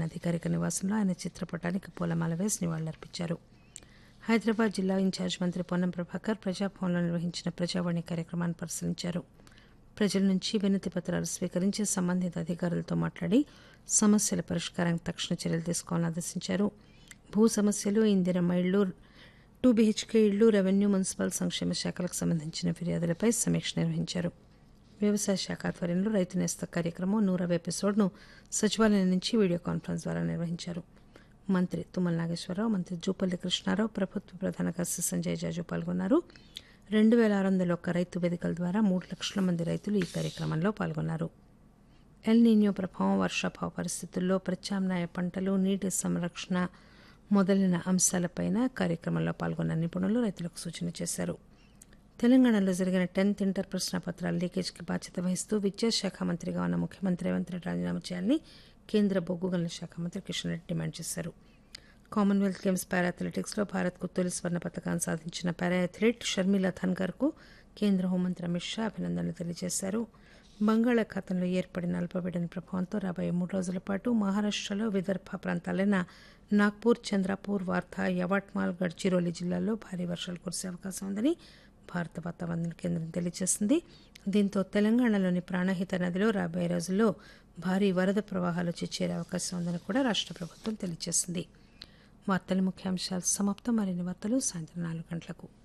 ఆయన అధికారిక నివాసంలో ఆయన చిత్రపటానికి పూలమాల వేసి నివాళులర్పించారు హైదరాబాద్ జిల్లా ఇన్ఛార్జ్ మంత్రి పొన్నం ప్రభాకర్ ప్రజాభవన్లో నిర్వహించిన ప్రజావాణి కార్యక్రమాన్ని పరిశీలించారు ప్రజల నుంచి వినతి పత్రాలు స్వీకరించి సంబంధిత అధికారులతో మాట్లాడి సమస్యల పరిష్కారానికి తక్షణ చర్యలు తీసుకోవాలని ఆదేశించారు భూ సమస్యలు ఇందిరమ్మ ఇళ్లు టూ బీహెచ్కే ఇళ్లు రెవెన్యూ మున్సిపల్ సంక్షేమ శాఖలకు సంబంధించిన ఫిర్యాదులపై సమీక్ష నిర్వహించారు వ్యవసాయ శాఖ ఆధ్వర్యంలో రైతు నేస్త కార్యక్రమం నూరవ ఎపిసోడ్ను సచివాలయం నుంచి వీడియో కాన్ఫరెన్స్ ద్వారా నిర్వహించారు మంత్రి తుమ్మల నాగేశ్వరరావు మంత్రి జూపల్లి కృష్ణారావు ప్రభుత్వ ప్రధాన కార్యదర్శి సంజయ్ జాజు పాల్గొన్నారు రెండు వేల ఆరు వందల ఒక్క రైతు వేదికల ద్వారా మూడు లక్షల మంది రైతులు ఈ కార్యక్రమంలో పాల్గొన్నారు ఎల్ నీన్యో ప్రభావం వర్షాభావ పరిస్థితుల్లో ప్రత్యామ్నాయ పంటలు నీటి సంరక్షణ మొదలైన అంశాలపైన కార్యక్రమంలో పాల్గొన్న నిపుణులు రైతులకు సూచన చేశారు తెలంగాణలో జరిగిన టెన్త్ ఇంటర్ ప్రశ్నపత్రాల లీకేజ్కి బాధ్యత వహిస్తూ విద్యాశాఖ మంత్రిగా ఉన్న ముఖ్యమంత్రి రేవంత్ రెడ్డి రాజీనామా చేయాలని కేంద్ర బొగ్గు గనుల శాఖ మంత్రి కిషన్ రెడ్డి డిమాండ్ చేశారు కామన్వెల్త్ గేమ్స్ పారా అథ్లెటిక్స్లో భారత్కు తొలి స్వర్ణ పథకాన్ని సాధించిన పారా అథ్లెట్ షర్మిలా ధన్కర్కు కేంద్ర హోంమంత్రి అమిత్ షా అభినందనలు తెలియజేశారు బంగాళాఖాతంలో ఏర్పడిన అల్పపీడన ప్రభావంతో రాబోయే మూడు రోజుల పాటు మహారాష్టలో విదర్భ ప్రాంతాలైన నాగ్పూర్ చంద్రపూర్ వార్ధా యవట్మాల్ గడ్చిరోలి జిల్లాల్లో భారీ వర్షాలు కురిసే అవకాశం ఉందని భారత వాతావరణ కేంద్రం తెలియజేసింది దీంతో తెలంగాణలోని ప్రాణహిత నదిలో రాబోయే రోజుల్లో భారీ వరద ప్రవాహాలు వచ్చి చేరే అవకాశం ఉందని కూడా రాష్ట్ర ప్రభుత్వం తెలియజేసింది వార్తల ముఖ్యాంశాలు సమాప్తం మరిన్ని వార్తలు సాయంత్రం నాలుగు గంటలకు